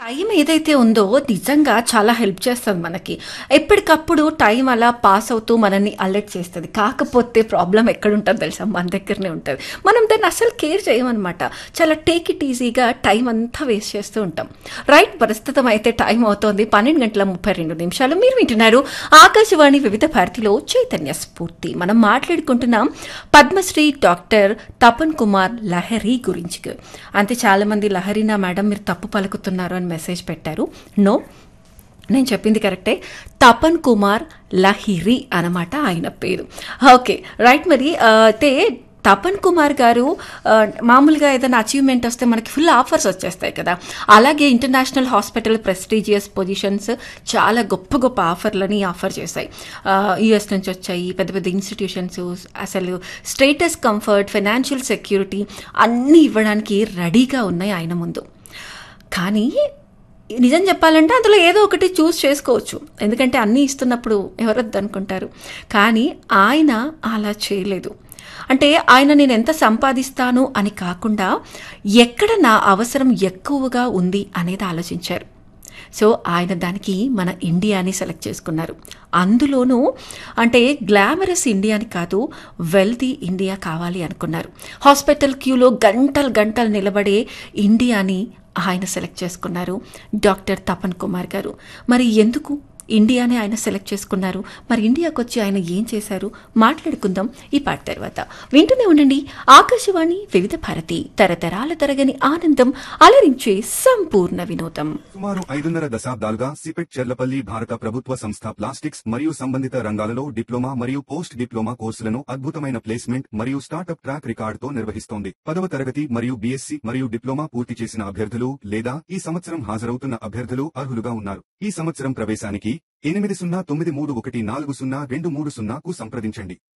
time ఏదైతే ఉందో నిజంగా చాలా హెల్ప్ చేస్తుంది మనకి ఎప్పటికప్పుడు టైం అలా పాస్ అవుతూ మనల్ని అలర్ట్ చేస్తుంది కాకపోతే ప్రాబ్లం ఎక్కడ ఉంటుంది తెలుసా మన దగ్గరనే ఉంటుంది మనం దాన్ని అసలు కేర్ చేయమన్నమాట చాలా టేక్ ఇట్ ఈజీగా టైం అంతా వేస్ట్ చేస్తూ ఉంటాం రైట్ ప్రస్తుతం అయితే టైం అవుతోంది పన్నెండు గంటల ముప్పై రెండు నిమిషాలు మీరు వింటున్నారు ఆకాశవాణి వివిధ భారతిలో చైతన్య స్ఫూర్తి మనం మాట్లాడుకుంటున్నాం పద్మశ్రీ డాక్టర్ తపన్ కుమార్ లహరి గురించి అంతే చాలా మంది లహరినా మేడం మీరు తప్పు పలుకుతున్నారు అని మెసేజ్ పెట్టారు నో నేను చెప్పింది కరెక్టే తపన్ కుమార్ లహిరి అనమాట ఆయన పేరు ఓకే రైట్ మరి ఆ, అయితే తపన్ కుమార్ గారు ఆ, మామూలుగా ఏదైనా అచీవ్మెంట్ వస్తే మనకి ఫుల్ ఆఫర్స్ వచ్చేస్తాయి కదా అలాగే ఇంటర్నేషనల్ హాస్పిటల్ ప్రెస్టీజియస్ పొజిషన్స్ చాలా గొప్ప గొప్ప ఆఫర్లని ఆఫర్ చేశాయి యుఎస్ నుంచి వచ్చాయి పెద్ద పెద్ద ఇన్స్టిట్యూషన్స్ అసలు స్టేటస్ కంఫర్ట్ ఫైనాన్షియల్ సెక్యూరిటీ అన్నీ ఇవ్వడానికి రెడీగా ఉన్నాయి ఆయన ముందు కానీ నిజం చెప్పాలంటే అందులో ఏదో ఒకటి చూస్ చేసుకోవచ్చు ఎందుకంటే అన్నీ ఇస్తున్నప్పుడు ఎవరొద్దు అనుకుంటారు కానీ ఆయన అలా చేయలేదు అంటే ఆయన నేను ఎంత సంపాదిస్తాను అని కాకుండా ఎక్కడ నా అవసరం ఎక్కువగా ఉంది అనేది ఆలోచించారు సో ఆయన దానికి మన ఇండియాని సెలెక్ట్ చేసుకున్నారు అందులోనూ అంటే గ్లామరస్ ఇండియాని కాదు వెల్తీ ఇండియా కావాలి అనుకున్నారు హాస్పిటల్ క్యూలో గంటలు గంటలు నిలబడే ఇండియాని ఆయన సెలెక్ట్ చేసుకున్నారు డాక్టర్ తపన్ కుమార్ గారు మరి ఎందుకు ఇండియానే ఆయన సెలెక్ట్ చేసుకున్నారు మరి ఇండియాకి వచ్చి ఆయన ఏం చేశారు మాట్లాడుకుందాం ఈ పాట తర్వాత వింటూనే ఉండండి ఆకాశవాణి వివిధ భారతి తరతరాల తరగని ఆనందం అలరించే సంపూర్ణ వినోదం సుమారు ఐదున్నర దశాబ్దాలుగా సిపెట్ చెర్లపల్లి భారత ప్రభుత్వ సంస్థ ప్లాస్టిక్స్ మరియు సంబంధిత రంగాలలో డిప్లొమా మరియు పోస్ట్ డిప్లొమా కోర్సులను అద్భుతమైన ప్లేస్మెంట్ మరియు స్టార్టప్ ట్రాక్ రికార్డుతో నిర్వహిస్తోంది పదవ తరగతి మరియు బీఎస్సీ మరియు డిప్లొమా పూర్తి చేసిన అభ్యర్థులు లేదా ఈ సంవత్సరం హాజరవుతున్న అభ్యర్థులు అర్హులుగా ఉన్నారు ఈ సంవత్సరం ప్రవేశానికి ఎనిమిది సున్నా తొమ్మిది మూడు ఒకటి నాలుగు సున్నా రెండు మూడు సున్నాకు సంప్రదించండి